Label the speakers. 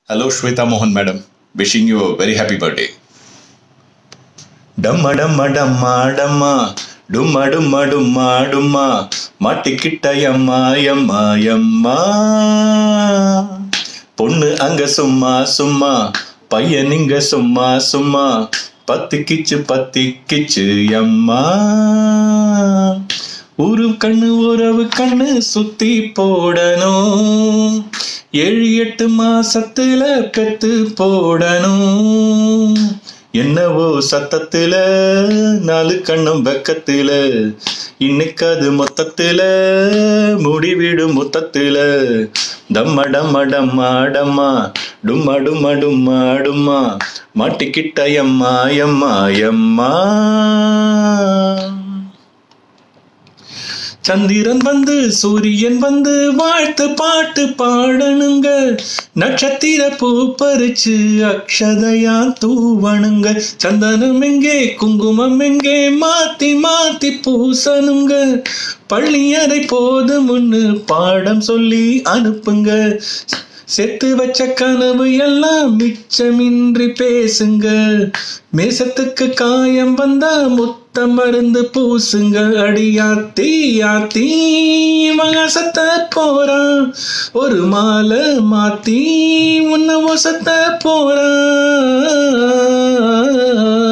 Speaker 1: Hello, Shweta Mohan, madam. Wishing you a very happy birthday. டம்ம டம்ம டம்மா டம்மா டும்ம டும்ம டும்மா டும்மா மாட்டிக்கிட்ட எம்மா எம்மா எம்மா பொண்ணு அங்க சும்மா சும்மா பையன் இங்க சும்மா சும்மா பத்து கிச்சு பத்தி கிச்சு எம்மா ஒரு கண்ணு உறவு கண்ணு சுத்தி போடணும் ஏழு எட்டு மாசத்துல பெத்து போடணும் என்னவோ சத்தத்துல நாலு கண்ணும் வெக்கத்துல இன்னைக்கு அது மொத்தத்துல முடிவிடும் மொத்தத்துல டம்ம டம்ம டம்மா டம்மா டும்மா டும்மா டும்மா டும்மா மாட்டிக்கிட்ட எம்மா எம்மா எம்மா சந்திரன் வந்து சூரியன் வந்து வாழ்த்து பாட்டு பாடணுங்க நட்சத்திர பூ பறிச்சு அக்ஷதையா தூவணுங்க சந்தனம் எங்கே குங்குமம் எங்கே மாத்தி மாத்தி பூசணுங்க பள்ளியறை போதும்னு பாடம் சொல்லி அனுப்புங்க செத்து வச்ச கனவு எல்லாம் மிச்சமின்றி பேசுங்க மேசத்துக்கு காயம் வந்தா முத்த மருந்து பூசுங்க அடியாத்தி யாத்தி மகசத்த போறான் ஒரு மாலை மாத்தி உன்ன ஒசத்த போறான்